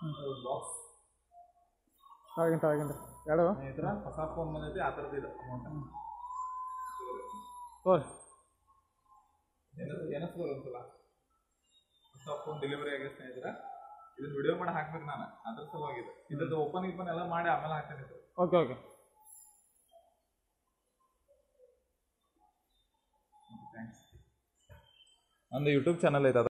box ತಾಗಿಂತ ತಾಗಿಂತ ಎರಡು ಈ ಥರ ಹೊಸ ಫೋನ್ ಬಂದೈತಿ ಆ ಥರದ್ದು ಇದು ಅಮೌಂಟ್ ತೋರಿ ಎನಸ್ ಎನಸ್ಬೋದು ಒಂದ್ಸಲ ಹೊಸ ಫೋನ್ ಡೆಲಿವರಿ ಆಗಿದೆ ಸ್ನೇಹಿತರೆ ಇದನ್ನ ವಿಡಿಯೋ ಮಾಡಿ ಹಾಕ್ಬೇಕು ನಾನು ಅದ್ರ ಸಲುವಾಗಿದೆ ಇದ್ರದ್ದು ಓಪನ್ ಗಿಪನ್ ಎಲ್ಲ ಮಾಡಿ ಆಮೇಲೆ ಹಾಕ್ತೇನೆ ಸರ್ ಓಕೆ ಓಕೆ ಥ್ಯಾಂಕ್ಸ್ ನಂದು ಯೂಟ್ಯೂಬ್ ಚಾನಲ್ ಐತೆ